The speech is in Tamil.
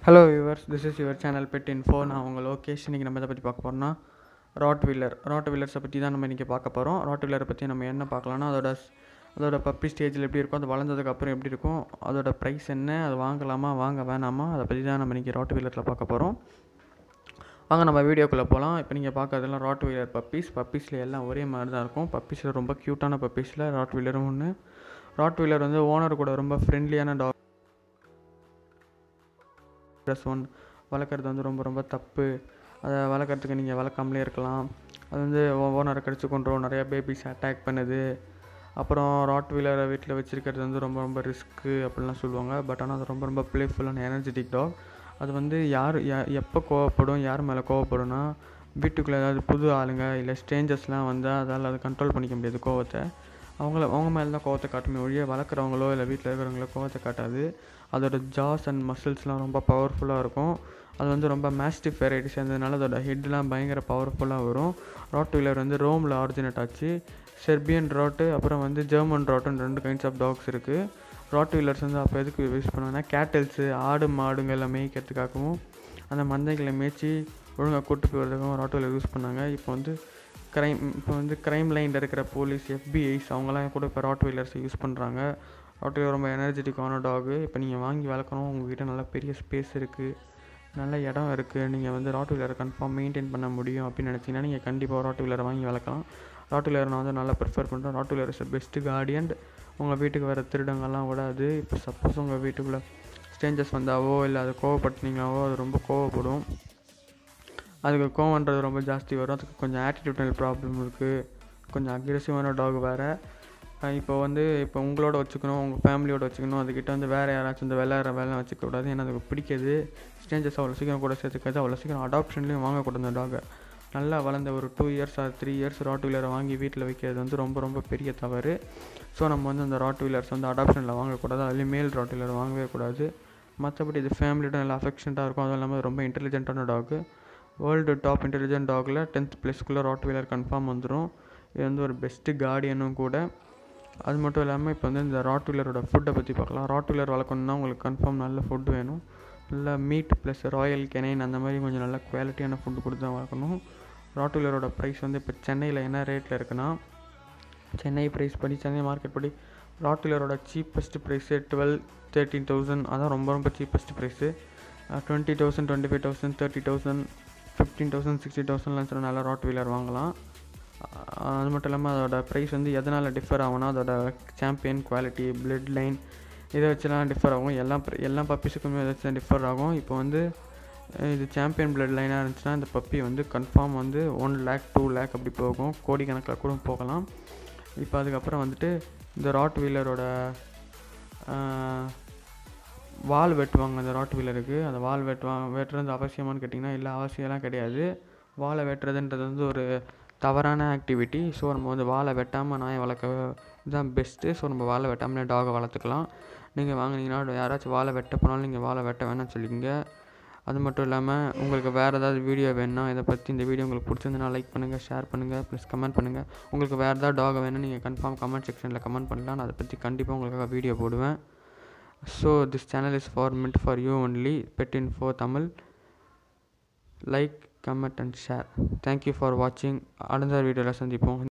hello viewers this is your channel pet info நான் உங்கள் லோகேஷ் இன்றைக்கி நம்ம எதை பற்றி பார்க்க போகிறோம்னா ராட் வீலர் ராட் வீலர்ஸை பற்றி தான் நம்ம இன்றைக்கி பார்க்க போகிறோம் ராட் வீலரை பற்றி நம்ம என்ன பார்க்கலாம்னா அதோட ஸ்- அதோட பப்பி ஸ்டேஜில் எப்படி இருக்கும் அது வளர்ந்ததுக்கு அப்புறம் எப்படி இருக்கும் அதோட ப்ரைஸ் என்ன அது வாங்கலாமா வாங்க வேணாமா அதை பற்றி தான் நம்ம இன்றைக்கி ராட் வீலரில் பார்க்க போகிறோம் வாங்க நம்ம வீடியோக்குள்ளே போகலாம் இப்போ நீங்கள் பார்க்கறதெல்லாம் ராட் வீலர் பப்பீஸ் பப்பீஸில் எல்லாம் ஒரே மாதிரி தான் இருக்கும் பப்பீஸில் ரொம்ப க்யூட்டான பப்பீஸில் ராட் வீலரும் ஒன்று ராட் வீலர் வந்து ஓனர் கூட ரொம்ப ஃப்ரெண்ட்லியான டாக் ப்ளஸ் ஒன் வளர்க்குறது வந்து ரொம்ப ரொம்ப தப்பு அதை வளர்க்குறதுக்கு நீங்கள் வளர்க்காமலே இருக்கலாம் அது வந்து ஓனரை கடிச்சு கொண்டுரும் நிறையா பேபிஸ் அட்டாக் பண்ணுது அப்புறம் ராட் வீலரை வீட்டில் வச்சுருக்கிறது வந்து ரொம்ப ரொம்ப ரிஸ்க்கு அப்படிலாம் சொல்லுவாங்க பட் ஆனால் அது ரொம்ப ரொம்ப ப்ளேஃபுல்லான எனர்ஜெட்டிக் டாக் அது வந்து யார் யா- எப்போ கோவப்படும் யார் மேலே கோவப்படும்னா வீட்டுக்குள்ளே ஏதாவது புது ஆளுங்க இல்லை ஸ்ட்ரேஞ்சர்ஸ்லாம் வந்தால் அதால் அதை கண்ட்ரோல் பண்ணிக்க முடியாது கோவத்தை அவங்கள அவங்க மேலே தான் கோவத்தை காட்டுமே ஒழிய வளர்க்குறவங்களோ இல்லை வீட்டில் இருக்கிறவங்களோ கோவத்தை காட்டாது அதோட ஜாஸ் அண்ட் மசில்ஸ்லாம் ரொம்ப பவர்ஃபுல்லாக இருக்கும் அது வந்து ரொம்ப மேஸ்டிஃப் வெரைட்டி சேர்ந்ததுனால அதோட ஹெட்லாம் பயங்கர பவர்ஃபுல்லாக வரும் ராட் வீலர் வந்து ரோமில் ஆரிஜினேட் ஆச்சு செர்பியன் ராட்டு அப்புறம் வந்து ஜெர்மன் ராட்டுன்னு ரெண்டு கைண்ட்ஸ் ஆஃப் டாக்ஸ் இருக்குது ராட் வீலர்ஸ் வந்து அப்போ எதுக்கு யூஸ் பண்ணுவாங்கன்னா கேட்டல்ஸு ஆடு மாடுங்களை மேய்க்கிறதுக்காகவும் அந்த மந்தைகளை மேய்ச்சி ஒழுங்காக கூட்டு போகிறதுக்கும் ராட் வீலர் யூஸ் பண்ணாங்க இப்போ வந்து க்ரைம் இப்போ வந்து க்ரைம் லைனில் இருக்கிற போலீஸ் எஃபிஐஸ் அவங்களாம் கூட இப்போ ராட் வீலர்ஸ் யூஸ் பண்ணுறாங்க ராட் வீலர் ரொம்ப எனர்ஜெட்டிக்கான டாகு இப்போ நீங்கள் வாங்கி வளர்க்கணும் உங்ககிட்ட நல்ல பெரிய ஸ்பேஸ் இருக்குது நல்ல இடம் இருக்குது நீங்கள் வந்து ராட் வீலரை கன்ஃபார்ம் மெயின்டைன் பண்ண முடியும் அப்படின்னு நினச்சிங்கன்னா நீங்கள் கண்டிப்பாக ராட் வீலரை வாங்கி வளர்க்கலாம் ராட் வீலரை நான் வந்து நல்லா ப்ரிஃபர் பண்ணுறேன் rottweiler is best guardian உங்கள் வீட்டுக்கு வர திருடங்கள்லாம் விடாது இப்போ சப்போஸ் உங்கள் வீட்டுக்குள்ளே ஸ்ட்ரேஞ்சர்ஸ் வந்தாவோ இல்லை அது கோவப்பட்டுனீங்களாவோ அது ரொம்ப கோவப்படும் அதுக்கு கோவன்றது ரொம்ப ஜாஸ்தி வரும் அதுக்கு கொஞ்சம் ஆட்டிடியூட்னல் ப்ராப்ளம் இருக்குது கொஞ்சம் அக்ரெசிவான டாக் வேறு இப்போ வந்து இப்போ உங்களோட வச்சுக்கணும் உங்கள் ஃபேமிலியோட வச்சுக்கணும் அதுக்கிட்ட வந்து வேறு யாராச்சும் இந்த விளையாடுற வேலை வச்சுக்க கூடாது ஏன்னா அதுக்கு பிடிக்காது ஸ்ட்ரேஞ்சர்ஸ் அவ்வளோ சீக்கிரம் கூட சேர்த்துக்காது அவ்வளோ சீக்கிரம் அடாப்ஷன்லேயும் வாங்கக்கூடாது அந்த டாகை நல்லா வளர்ந்த ஒரு two years or three years ராட் வீலரை வாங்கி வீட்டில் வைக்கிறது வந்து ரொம்ப ரொம்ப பெரிய தவறு ஸோ நம்ம வந்து அந்த ராட் வீலர்ஸ் வந்து அடாப்ஷனில் வாங்கக்கூடாது அதுலேயும் மேல் ராட் வீலர் வாங்கவே கூடாது மற்றபடி இது ஃபேமிலியோட நல்லா அஃபெக்ஷன்ட்டாக இருக்கும் அதுவும் இல்லாமல் ரொம்ப இன்டெலிஜென்ட்டான டாகு வேர்ல்டு டாப் இன்டெலிஜென்ட் டாகில் டென்த் ப்ளஸ்க்குள்ளே ராட் வீலர் கன்ஃபார்ம் வந்துடும் இது வந்து ஒரு பெஸ்ட்டு கார்டியனும் கூட அது மட்டும் இல்லாமல் இப்போ வந்து இந்த ராட் வீலரோட ஃபுட்டை பற்றி பார்க்கலாம் ராட் வீலர் வளர்க்கணுன்னா உங்களுக்கு கன்ஃபார்ம் நல்ல ஃபுட் வேணும் நல்ல மீட் ப்ளஸ் ராயல் கெனைன் அந்த மாதிரி கொஞ்சம் நல்ல குவாலிட்டியான ஃபுட் கொடுத்து தான் வளர்க்கணும் ராட் வீலரோட ப்ரைஸ் வந்து இப்போ சென்னையில் என்ன ரேட்டில் இருக்குன்னா சென்னை ப்ரைஸ் படி சென்னை மார்க்கெட் படி ராட் வீலரோட cheapest price twelve thirteen thousand அதான் ரொம்ப ரொம்ப cheapest price twenty thousand twenty five thousand thirty thousand fifteen thousand sixty தௌசண்ட்லாம் சொன்னால் நல்லா ராட் வீலர் வாங்கலாம் அஹ் அது மட்டும் இல்லாமல் அதோட ப்ரைஸ் வந்து எதனால் டிஃபர் ஆகும்னா அதோட சாம்பியன் குவாலிட்டி பிளட் லைன் இதை வச்சுலாம் டிஃபர் ஆகும் எல்லா pri- எல்லா பப்பீஸுக்குமே இதை வச்சு டிஃபர் ஆகும் இப்போ வந்து அஹ் இது சாம்பியன் பிளட் லைனாக இருந்துச்சுன்னா இந்த பப்பி வந்து கன்ஃபார்ம் வந்து ஒன் லேக் டூ லேக் அப்படி போகும் கோடிக்கணக்கில் கூட போகலாம் இப்போ அதுக்கப்புறம் வந்துட்டு இந்த ராட் வீலரோட வால் வெட்டுவாங்க அந்த ராட் வீலருக்கு அந்த வால் வெட்டுவாங்க வெட்டுறது அவசியமானு கேட்டிங்கன்னா இல்லை அவசியம்லாம் கிடையாது வாலை வெட்டுறதுன்றது வந்து ஒரு தவறான ஆக்டிவிட்டி ஸோ நம்ம வந்து வாலை வெட்டாமல் நாயை வளர்க்க இதுதான் பெஸ்ட்டு ஸோ நம்ம வாலை வெட்டாமலே டாகை வளர்த்துக்கலாம் நீங்கள் வாங்குனீங்கன்னா யாராச்சும் வாலை வெட்ட போனாலும் நீங்கள் வாலை வெட்ட வேணாம்னு சொல்லிக்கங்க அது மட்டும் இல்லாமல் உங்களுக்கு வேறு ஏதாவது வீடியோ வேணும்னா இதை பற்றி இந்த வீடியோ உங்களுக்கு பிடிச்சிருந்தனா லைக் பண்ணுங்கள் ஷேர் பண்ணுங்கள் ப்ளஸ் கமெண்ட் பண்ணுங்கள் உங்களுக்கு வேறு ஏதாவது டாக் வேணும் நீங்கள் கன்ஃபார்ம் கமெண்ட் செக்ஷனில் கமெண்ட் பண்ணலாம் நான் அதை பற்றி கண்டிப்பாக உங்களுக்காக வீடியோ போடுவேன் so this channel is for meant for you only pet info Tamil like comment and share thank you for வாட்சிங் அடுத்த வீடியோவில் சந்திப்போம்